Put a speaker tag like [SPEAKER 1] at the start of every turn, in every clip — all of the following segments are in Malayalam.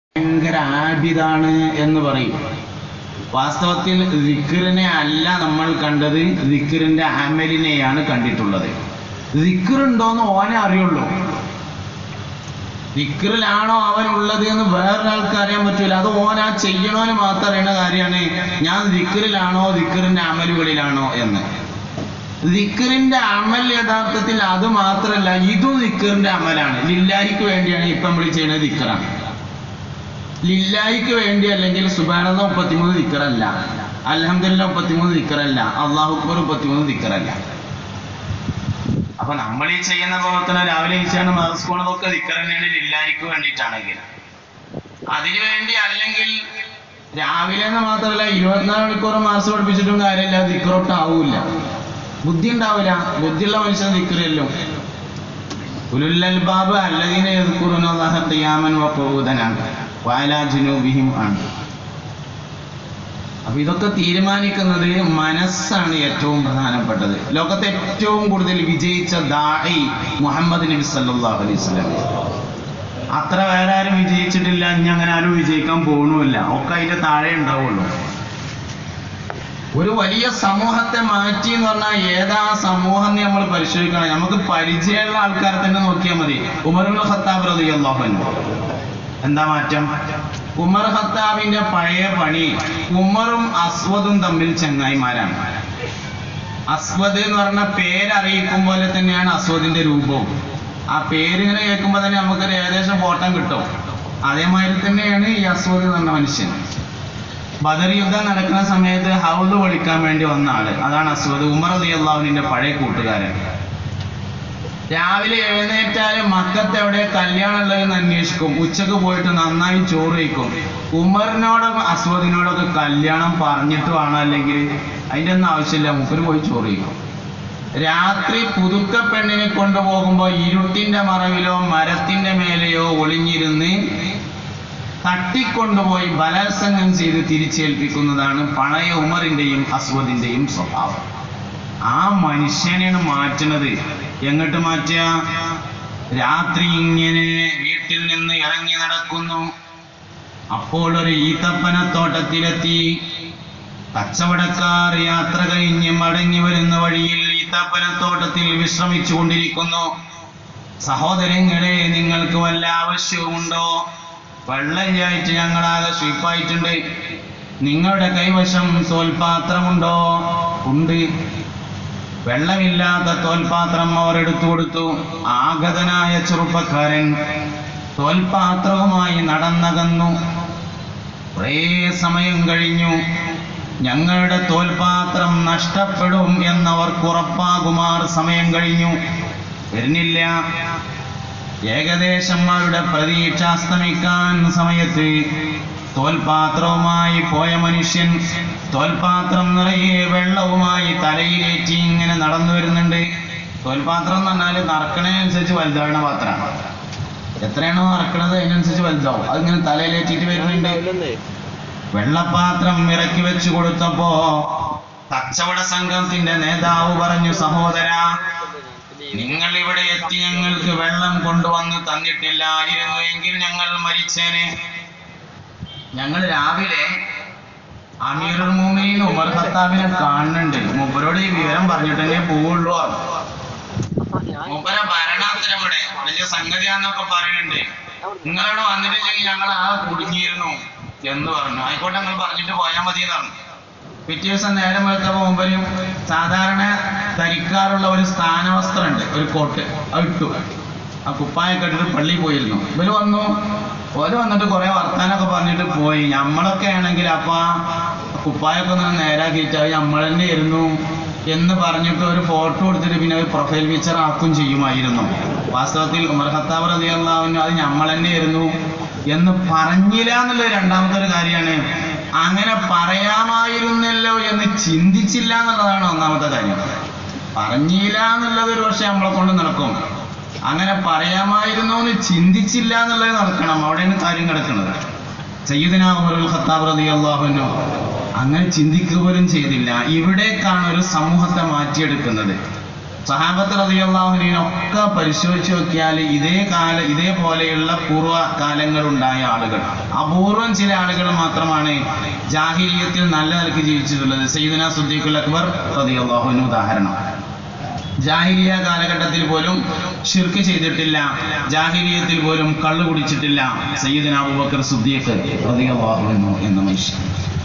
[SPEAKER 1] ഭയങ്കര ആബിദാണ് എന്ന് പറയും വാസ്തവത്തിൽ ദിക്കറിനെ അല്ല നമ്മൾ കണ്ടത് ദിക്കറിന്റെ അമലിനെയാണ് കണ്ടിട്ടുള്ളത് ദിക്കറുണ്ടോന്ന് ഓനെ അറിയുള്ളൂ ദിക്കറിലാണോ അവൻ ഉള്ളത് എന്ന് വേറൊരാൾക്ക് അറിയാൻ പറ്റൂല അത് ഓൻ ആ ചെയ്യണോന് മാത്രം അറിയുന്ന കാര്യമാണ് ഞാൻ ദിക്കറിലാണോ ദിക്കറിന്റെ അമലുകളിലാണോ എന്ന് ദിക്കറിന്റെ അമൽ യഥാർത്ഥത്തിൽ അത് മാത്രമല്ല ഇതും ദിക്കറിന്റെ അമലാണ് ലില്ലാഹിക്ക് വേണ്ടിയാണ് ഇപ്പൊ നമ്മൾ ചെയ്യുന്നത് ദിക്കറാണ് ലില്ലാഹിക്ക് വേണ്ടി അല്ലെങ്കിൽ സുബാനത മുപ്പത്തിമൂന്ന് ദിക്കറല്ല അലഹമില്ല മുപ്പത്തിമൂന്ന് ദിക്കറല്ല അള്ളാഹു അക്ബർ മുപ്പത്തിമൂന്ന് ദിക്കറല്ല അപ്പൊ നമ്മൾ ഈ ചെയ്യുന്ന പ്രവർത്തനം രാവിലെ ഈച്ചാണ് മദർസ് പോണതൊക്കെ ദിക്കർ തന്നെയാണ് ലില്ലാഹിക്ക് വേണ്ടിയിട്ടാണെങ്കിൽ അതിനു വേണ്ടി അല്ലെങ്കിൽ രാവിലെ എന്ന് മാത്രമല്ല ഇരുപത്തിനാല് മണിക്കൂർ മാസം പഠിപ്പിച്ചിട്ടും കാര്യമില്ല ദിക്കറൊട്ട് ആവൂല ബുദ്ധി ഉണ്ടാവില്ല ബുദ്ധിയുള്ള മനുഷ്യൻ ദിക്കറല്ലോ ഉലുല്ലൽബാബ് അല്ലദീന യദ്കുറുന അല്ലാഹ ഖിയാമൻ വഖുഊദനാണ് വഅലാ ജുനൂബിഹിം ആണ് അപ്പൊ ഇതൊക്കെ തീരുമാനിക്കുന്നത് മനസ്സാണ് ഏറ്റവും പ്രധാനപ്പെട്ടത് ലോകത്തെ ഏറ്റവും കൂടുതൽ വിജയിച്ച ദാഇ മുഹമ്മദ് നബി സല്ലല്ലാഹു അലൈഹി വസല്ലം അത്ര വേറെ ആരും വിജയിച്ചിട്ടില്ല ഇനി അങ്ങനെ ആരും വിജയിക്കാൻ പോകണമില്ല ഒക്കെ അതിന്റെ താഴെ ഉണ്ടാവുള്ളൂ ഒരു വലിയ സമൂഹത്തെ മാറ്റി എന്ന് പറഞ്ഞാൽ ഏതാ സമൂഹം എന്ന് നമ്മൾ പരിശോധിക്കണം നമുക്ക് പരിചയമുള്ള ആൾക്കാരെ തന്നെ നോക്കിയാൽ മതി ഉമറുൽ ഖത്താബ് റളിയല്ലാഹു അൻഹു എന്താ മാറ്റം ഉമർ ഖത്താബിന്റെ പഴയ പണി ഉമറും അസ്വദും തമ്മിൽ ചങ്ങായിമാരാണ് അസ്വദ് എന്ന് പറഞ്ഞ പേരറിയിക്കും പോലെ തന്നെയാണ് അസ്വദിന്റെ രൂപവും ആ പേരിങ്ങനെ കേൾക്കുമ്പോൾ തന്നെ നമുക്കൊരു ഏകദേശം ഫോട്ടം കിട്ടും അതേമാതിരി തന്നെയാണ് ഈ അസ്വദ് എന്ന് പറഞ്ഞ മനുഷ്യൻ ബദർ യുദ്ധം നടക്കുന്ന സമയത്ത് ഹൗദ് പൊളിക്കാൻ വേണ്ടി വന്ന ആള് അതാണ് അസ്വദ് ഉമർ അള്ളാഹുവിന്റെ പഴയ കൂട്ടുകാരൻ രാവിലെ എഴുന്നേറ്റാല് മക്കത്ത് എവിടെ കല്യാണം ഉള്ളതെന്ന് അന്വേഷിക്കും ഉച്ചക്ക് പോയിട്ട് നന്നായി ചോറ് വയ്ക്കും ഉമറിനോടും അസ്വദിനോടൊക്കെ കല്യാണം പറഞ്ഞിട്ട് വേണം അല്ലെങ്കിൽ അതിന്റെ ഒന്നും ആവശ്യമില്ല മുപ്പര് പോയി ചോറ് വയ്ക്കും രാത്രി പുതുക്ക പെണ്ണിനെ കൊണ്ടുപോകുമ്പോ ഇരുട്ടിന്റെ മറവിലോ മരത്തിന്റെ മേലെയോ ഒളിഞ്ഞിരുന്ന് തട്ടിക്കൊണ്ടുപോയി ബലാത്സംഗം ചെയ്ത് തിരിച്ചേൽപ്പിക്കുന്നതാണ് പഴയ ഉമറിന്റെയും അസ്വദിന്റെയും സ്വഭാവം ആ മനുഷ്യനെയാണ് മാറ്റുന്നത് എങ്ങോട്ട് മാറ്റുക രാത്രി ഇങ്ങനെ വീട്ടിൽ നിന്ന് ഇറങ്ങി നടക്കുന്നു അപ്പോൾ ഒരു ഈത്തപ്പനത്തോട്ടത്തിലെത്തി കച്ചവടക്കാർ യാത്ര കഴിഞ്ഞ് മടങ്ങി വരുന്ന വഴിയിൽ ഈത്തപ്പനത്തോട്ടത്തിൽ വിശ്രമിച്ചു കൊണ്ടിരിക്കുന്നു സഹോദരങ്ങളെ നിങ്ങൾക്ക് വല്ല ആവശ്യവുമുണ്ടോ വെള്ളരിയായിട്ട് ഞങ്ങളാകെ സ്വീപ്പായിട്ടുണ്ട് നിങ്ങളുടെ കൈവശം തോൽപാത്രമുണ്ടോ ഉണ്ട് വെള്ളമില്ലാത്ത തോൽപാത്രം അവർ എടുത്തു കൊടുത്തു ആഗതനായ ചെറുപ്പക്കാരൻ തോൽപാത്രവുമായി നടന്നകന്നു കുറേ സമയം കഴിഞ്ഞു ഞങ്ങളുടെ തോൽപാത്രം നഷ്ടപ്പെടും എന്നവർക്ക് ഉറപ്പാകുമാർ സമയം കഴിഞ്ഞു വരുന്നില്ല ഏകദേശം അവരുടെ പ്രതീക്ഷ അസ്തമിക്കാൻ സമയത്ത് തോൽപാത്രവുമായി പോയ മനുഷ്യൻ തോൽപാത്രം നിറയെ വെള്ളവുമായി തലയിലേറ്റി ഇങ്ങനെ നടന്നു വരുന്നുണ്ട് തോൽപാത്രം എന്ന് പറഞ്ഞാൽ നറക്കണതിനനുസരിച്ച് വലുതാവുന്ന പാത്രമാണ് എത്രയാണോ നറക്കണത് അതിനനുസരിച്ച് വലുതാവും അതിങ്ങനെ തലയിലേറ്റിട്ട് വരുന്നുണ്ട് വെള്ളപ്പാത്രം ഇറക്കി വെച്ചു കൊടുത്തപ്പോ കച്ചവട സംഘത്തിന്റെ നേതാവ് പറഞ്ഞു സഹോദര നിങ്ങൾ ഇവിടെ എത്തി ഞങ്ങൾക്ക് വെള്ളം കൊണ്ടുവന്ന് തന്നിട്ടില്ലായിരുന്നു എങ്കിൽ ഞങ്ങൾ മരിച്ചേനെ ഞങ്ങൾ രാവിലെ അമീറുൽ മൂമിനീൻ ഉമർ ഖത്താബിനെ കാണുന്നുണ്ട് മൂപ്പരോട് ഈ വിവരം പറഞ്ഞിട്ടേ പോവുള്ളൂ മൂപ്പര ഭരണാന്തരം ഇവിടെ വലിയ സംഗതിയാന്നൊക്കെ പറയുന്നുണ്ട് നിങ്ങളിവിടെ വന്നിട്ടില്ലെങ്കിൽ ഞങ്ങൾ ആ കുടുങ്ങിയിരുന്നു എന്ന് പറഞ്ഞു ആയിക്കോട്ടെ നിങ്ങൾ പറഞ്ഞിട്ട് പോയാൽ മതി എന്ന് പറഞ്ഞു പിറ്റേ ദിവസം നേരം വെളുത്തപ്പോ മുമ്പരും സാധാരണ ധരിക്കാറുള്ള ഒരു സ്ഥാനവസ്ത്രമുണ്ട് ഒരു കോട്ട് അത് ഇട്ടു ആ കുപ്പായൊക്കെ ഇട്ടിട്ട് പള്ളിയിൽ പോയിരുന്നു ഇവര് വന്നു ഓര് വന്നിട്ട് കുറെ വർത്താനൊക്കെ പറഞ്ഞിട്ട് പോയി നമ്മളൊക്കെ ആണെങ്കിൽ അപ്പൊ ആ കുപ്പായൊക്കെ ഒന്ന് നേരാക്കിയിട്ട് അത് നമ്മൾ തന്നെ ആയിരുന്നു എന്ന് പറഞ്ഞിട്ട് ഒരു ഫോട്ടോ എടുത്തിട്ട് പിന്നെ ഒരു പ്രൊഫൈൽ പിക്ചർ ആക്കും ചെയ്യുമായിരുന്നു വാസ്തവത്തിൽ ഉമർ ഖത്താബ് റതിയല്ലാവിന് അത് നമ്മൾ തന്നെ ആയിരുന്നു എന്ന് പറഞ്ഞില്ല എന്നുള്ളത് രണ്ടാമത്തെ ഒരു കാര്യമാണ് അങ്ങനെ പറയാമായിരുന്നല്ലോ എന്ന് ചിന്തിച്ചില്ല എന്നുള്ളതാണ് ഒന്നാമത്തെ കാര്യം പറഞ്ഞില്ല എന്നുള്ളത് ഒരു പക്ഷെ നമ്മളെ കൊണ്ട് നടക്കും അങ്ങനെ പറയാമായിരുന്നു എന്ന് ചിന്തിച്ചില്ല എന്നുള്ളത് നടക്കണം അവിടെയാണ് കാര്യം കിടക്കുന്നത് സയ്യിദന ഉമറുൽ ഖത്താബ് റളിയല്ലാഹുവിനു അങ്ങനെ ചിന്തിക്കുക പോലും ചെയ്തില്ല ഇവിടേക്കാണ് ഒരു സമൂഹത്തെ മാറ്റിയെടുക്കുന്നത് സഹാബത്ത് റതിയുള്ളാഹുവിനൊക്കെ പരിശോധിച്ച് നോക്കിയാൽ ഇതേ കാല ഇതേപോലെയുള്ള പൂർവ്വ കാലങ്ങളുണ്ടായ ആളുകൾ അപൂർവം ചില ആളുകൾ മാത്രമാണ് ജാഹിലിയത്തിൽ നല്ല നിലക്ക് ജീവിച്ചിട്ടുള്ളത് സയ്യിദന സുദ്ദീഖുൽ അക്ബർ റതിയുള്ളാഹുവിന് ഉദാഹരണം ജാഹിലിയ കാലഘട്ടത്തിൽ പോലും ഷിർക്ക് ചെയ്തിട്ടില്ല ജാഹിലിയത്തിൽ പോലും കള്ളു കുടിച്ചിട്ടില്ല സയ്യിദന അബൂബക്കർ സുദ്ദീഖ് റളിയല്ലാഹു അൻഹു എന്ന മനുഷ്യൻ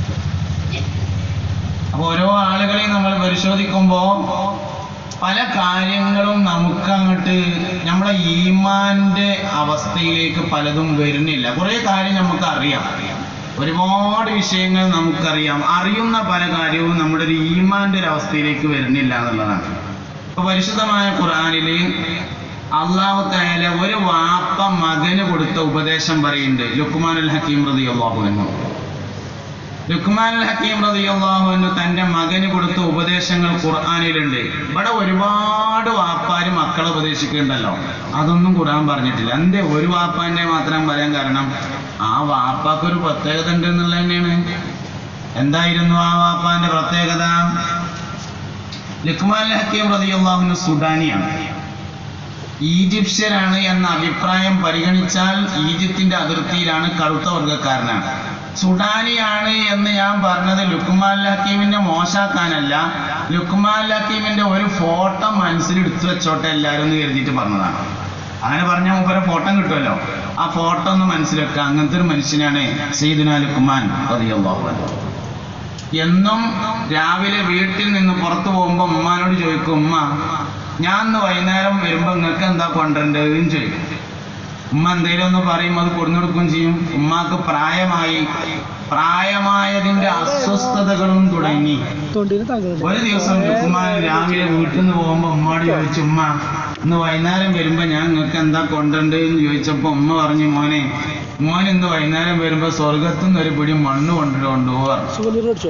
[SPEAKER 1] അപ്പൊ ഓരോ ആളുകളെയും നമ്മൾ പരിശോധിക്കുമ്പോ പല കാര്യങ്ങളും നമുക്ക് അങ്ങോട്ട് നമ്മളെ ഈമാന്റെ അവസ്ഥയിലേക്ക് പലതും വരുന്നില്ല കുറെ കാര്യം നമുക്ക് അറിയാം ഒരുപാട് വിഷയങ്ങൾ നമുക്കറിയാം അറിയുന്ന പല കാര്യവും നമ്മുടെ ഒരു ഈമാന്റെ ഒരു അവസ്ഥയിലേക്ക് വരുന്നില്ല എന്നുള്ളതാണ് ഇപ്പൊ പരിശുദ്ധമായ ഖുർആനില് അള്ളാഹു തആല ഒരു വാപ്പ മകന് കൊടുത്ത ഉപദേശം പറയുന്നുണ്ട് ലുക്മാനുൽ ഹക്കീം റളിയല്ലാഹു അൻഹു ലുക്മാനുൽ ഹക്കീം റളിയല്ലാഹു അൻഹു തന്റെ മകന് കൊടുത്ത ഉപദേശങ്ങൾ ഖുർആനിലുണ്ട് ഇവിടെ ഒരുപാട് വാപ്പാര് മക്കളെ ഉപദേശിക്കുന്നുണ്ടല്ലോ അതൊന്നും ഖുർആൻ പറഞ്ഞിട്ടില്ല എന്തേ ഒരു വാപ്പാന്റെ മാത്രം പറയാൻ കാരണം ആ വാപ്പാക്ക് ഒരു പ്രത്യേകത ഉണ്ട് എന്നുള്ളത് തന്നെയാണ് എന്തായിരുന്നു ആ വാപ്പാന്റെ പ്രത്യേകത ലുക്മാൻ ഹക്കീം റളിയല്ലാഹു സുഡാനിയാണ് ഈജിപ്ഷ്യനാണ് എന്ന അഭിപ്രായം പരിഗണിച്ചാൽ ഈജിപ്തിന്റെ അതിർത്തിയിലാണ് കറുത്ത വർഗക്കാരനാണ് സുഡാനിയാണ് എന്ന് ഞാൻ പറഞ്ഞത് ലുക്മാൻ ഹക്കീമിന്റെ മോശാക്കാനല്ല ലുക്മാൻ ഹക്കീമിന്റെ ഒരു ഫോട്ടോ മനസ്സിൽ എടുത്തു വെച്ചോട്ടെ എല്ലാവരും എന്ന് കരുതിയിട്ട് പറഞ്ഞതാണ് അങ്ങനെ പറഞ്ഞാൽ മൂപ്പരെ ഫോട്ടോ കിട്ടുമല്ലോ ആ ഫോട്ടോ ഒന്ന് മനസ്സിലെടുക്കുക അങ്ങനത്തെ ഒരു മനുഷ്യനാണ് സയ്യിദുന ലുക്മാൻ റളിയല്ലാഹു അൻഹു എന്നും രാവിലെ വീട്ടിൽ നിന്ന് പുറത്തു പോകുമ്പോൾ ഉമ്മാനോട് ചോദിക്കും ഉമ്മ ഞാൻ ഇന്ന് വൈകുന്നേരം വരുമ്പോ നിങ്ങൾക്ക് എന്താ കൊണ്ടുവരേണ്ടതെന്ന് ചോദിക്കും ഉമ്മ എന്തെങ്കിലും ഒന്ന് പറയും അത് കൊടുന്നു കൊടുക്കുകയും ചെയ്യും ഉമ്മാക്ക് പ്രായമായി പ്രായമായതിന്റെ അസ്വസ്ഥതകളും തുടങ്ങി
[SPEAKER 2] തൊണ്ടിന് തകർന്നു
[SPEAKER 1] ഒരു ദിവസം ഉമ്മാൻ രാവിലെ വീട്ടിൽ നിന്ന് പോകുമ്പോ ഉമ്മാട് ചോദിച്ചു ഉമ്മ ഇന്ന് വൈകുന്നേരം വരുമ്പോ ഞാൻ നിങ്ങൾക്ക് എന്താ കൊണ്ടുവരേണ്ടതെന്ന് ചോദിച്ചപ്പോ ഉമ്മ പറഞ്ഞു മോനെ മോൻ ഇന്ന് വൈകുന്നേരം വരുമ്പോ സ്വർഗത്തുനിന്ന് ഒരു പിടി മണ്ണ് കൊണ്ടുകൊണ്ടു പറഞ്ഞു
[SPEAKER 2] സുഗന്ധി അടിച്ചോ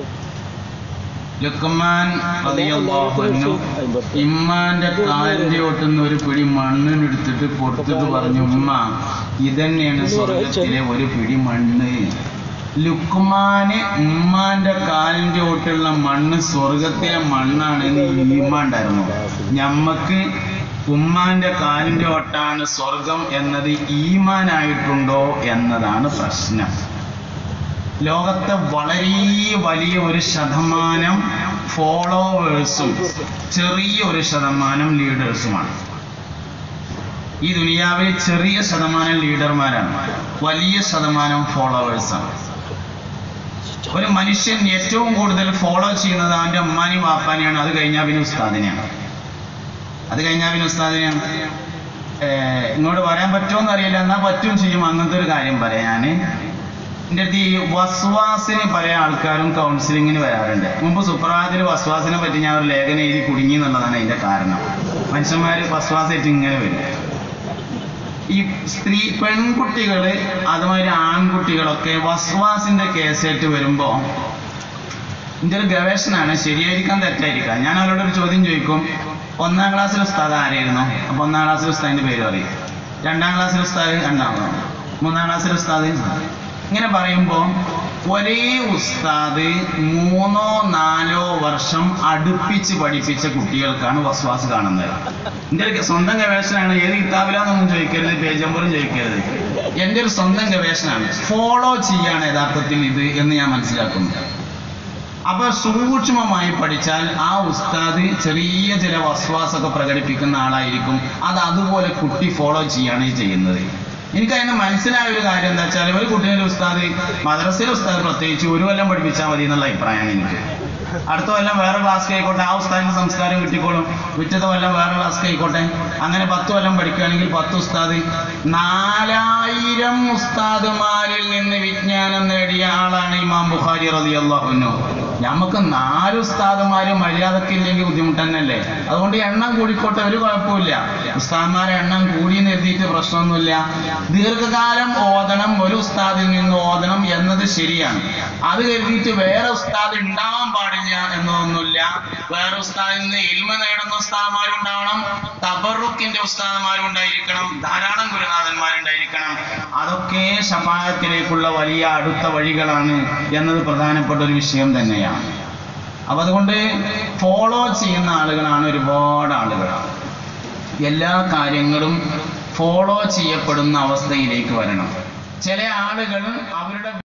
[SPEAKER 1] ലുക്മാൻ റളിയല്ലാഹു അൻഹു ഇമ്മാന്റെ കാലിന്റെ ഒട്ടുന്ന ഒരു പിടി മണ്ണിനെടുത്തിട്ട് കൊടുത്തിട്ട് പറഞ്ഞു ഉമ്മ ഇതന്നെയാണ് സ്വർഗത്തിലെ ഒരു പിടി മണ്ണ് ലുക്മാന് ഉമ്മാന്റെ കാലിന്റെ ഒട്ടുള്ള മണ്ണ് സ്വർഗത്തിലെ മണ്ണാണെന്ന് ഈമാണ്ടായിരുന്നു ഞമ്മക്ക് ഉമ്മാന്റെ കാലിന്റെ ഒട്ടാണ് സ്വർഗം എന്നത് ഈമാനായിട്ടുണ്ടോ എന്നതാണ് പ്രശ്നം ലോകത്തെ വളരെ വലിയ ഒരു ശതമാനം ഫോളോവേഴ്സും ചെറിയ ഒരു ശതമാനം ലീഡേഴ്സുമാണ് ഈ ദുനിയാവിൽ ചെറിയ ശതമാനം ലീഡർമാരാണ് വലിയ ശതമാനം ഫോളോവേഴ്സാണ് ഒരു മനുഷ്യൻ ഏറ്റവും കൂടുതൽ ഫോളോ ചെയ്യുന്നത് അവന്റെ അമ്മാനി വാപ്പാനെയാണ് അത് കഴിഞ്ഞാൽ പിന്നെ ഉസ്താദിനെയാണ് അത് കഴിഞ്ഞാൽ പിന്നെ ഉസ്താദിനെയാണ് ഏർ ഇങ്ങോട്ട് പറയാൻ പറ്റുമോന്ന് അറിയില്ല എന്നാൽ പറ്റും ചെയ്യും അങ്ങനത്തെ ഒരു കാര്യം പറയാം ഞാന് എൻ്റെ അടുത്ത് ഈ വസ്വാസിന് പല ആൾക്കാരും കൗൺസിലിങ്ങിന് വരാറുണ്ട് മുമ്പ് സുപ്രഭാതത്തിൽ വസ്വാസിനെ പറ്റി ഞാൻ ഒരു ലേഖനം എഴുതി കുടുങ്ങി എന്നുള്ളതാണ് അതിന്റെ കാരണം മനുഷ്യന്മാർ വസ്വാസായിട്ട് ഇങ്ങനെ വരും ഈ സ്ത്രീ പെൺകുട്ടികള് അതുമാതിരി ആൺകുട്ടികളൊക്കെ വസ്വാസിന്റെ കേസായിട്ട് വരുമ്പോ ഇതിന്റെ ഒരു ഗവേഷണമാണ് ശരിയായിരിക്കാം തെറ്റായിരിക്കാം ഞാൻ അവരോട് ഒരു ചോദ്യം ചോദിക്കും ഒന്നാം ക്ലാസ്സിൽ ഉസ്താദ് ആരായിരുന്നു അപ്പൊ ഒന്നാം ക്ലാസ്സിൽ ഉസ്താദിന്റെ പേര് പറയും രണ്ടാം ക്ലാസ്സിൽ ഉസ്താദ് രണ്ടാമതോ മൂന്നാം ക്ലാസ്സിൽ ഉസ്താദ് ഇങ്ങനെ പറയുമ്പോൾ ഒരേ ഉസ്താദ് മൂന്നോ നാലോ വർഷം അടുപ്പിച്ച് പഠിപ്പിച്ച കുട്ടികൾക്കാണ് വസ്വാസ് കാണുന്നത് എൻ്റെ ഒരു സ്വന്തം ഗവേഷണമാണ് ഏത് കിതാബിലാന്നൊന്നും ചോദിക്കരുത് പേജ് നമ്പറും ചോദിക്കരുത് എൻ്റെ ഒരു സ്വന്തം ഗവേഷണമാണ് ഫോളോ ചെയ്യാണ് യഥാർത്ഥത്തിൽ ഇത് എന്ന് ഞാൻ മനസ്സിലാക്കുന്നു അപ്പൊ സൂക്ഷ്മമായി പഠിച്ചാൽ ആ ഉസ്താദ് ചെറിയ ചില വസ്വാസൊക്കെ പ്രകടിപ്പിക്കുന്ന ആളായിരിക്കും അത് അതുപോലെ കുട്ടി ഫോളോ ചെയ്യാണ് ഈ ചെയ്യുന്നത് എനിക്ക് അതിന് മനസ്സിലായ ഒരു കാര്യം എന്താ വെച്ചാൽ ഒരു കുട്ടീൻ്റെ ഉസ്താദ് മദ്രസയിലെ ഉസ്താദ് പ്രത്യേകിച്ച് ഒരു കൊല്ലം പഠിപ്പിച്ചാൽ മതി എന്നുള്ള അഭിപ്രായമാണ് എനിക്ക് അടുത്ത കൊല്ലം വേറെ ക്ലാസ് ആയിക്കോട്ടെ ആ ഉസ്താദിന്റെ സംസ്കാരം കിട്ടിക്കോളും പിറ്റത്തെ കൊല്ലം വേറെ ക്ലാസ് ആയിക്കോട്ടെ അങ്ങനെ പത്ത് കൊല്ലം പഠിക്കുകയാണെങ്കിൽ പത്ത് ഉസ്താദ് നാലായിരം ഉസ്താദുമാരിൽ നിന്ന് വിജ്ഞാനം നേടിയ ആളാണ് ഇമാം ബുഖാരി റളിയല്ലാഹു അൻഹു നമുക്ക് നാല് ഉസ്താദുമാര് മര്യാദക്കില്ലെങ്കിൽ ബുദ്ധിമുട്ട് തന്നെയല്ലേ അതുകൊണ്ട് എണ്ണം കൂടിക്കോട്ടെ ഒരു കുഴപ്പമില്ല ഉസ്താദ്മാരെ എണ്ണം കൂടി നിർത്തിയിട്ട് പ്രശ്നമൊന്നുമില്ല ദീർഘകാലം ഓതണം ഒരു ഉസ്താദിൽ നിന്ന് ഓതണം എന്നത് ശരിയാണ് അത് കരുതിയിട്ട് വേറെ ഉസ്താദ് ഉണ്ടാവാൻ പാടില്ല എന്നതൊന്നുമില്ല വേറെ ഉസ്താദിൽ നിന്ന് ഇൽമ നേടുന്ന ഉസ്താദ്മാരും ഉണ്ടാവണം തബറുക്കിന്റെ ഉസ്താദ്മാരും ഉണ്ടായിരിക്കണം ധാരാളം ഗുരുനാഥന്മാരുണ്ടായിരിക്കണം അതൊക്കെ ഷഫായത്തിലേക്കുള്ള വലിയ അടുത്ത വഴികളാണ് എന്നത് പ്രധാനപ്പെട്ട ഒരു വിഷയം തന്നെയാണ് അപ്പൊ അതുകൊണ്ട് ഫോളോ ചെയ്യുന്ന ആളുകളാണ് ഒരുപാട് ആളുകൾ എല്ലാ കാര്യങ്ങളും ഫോളോ ചെയ്യപ്പെടുന്ന അവസ്ഥയിലേക്ക് വരണം ചില ആളുകൾ അവരുടെ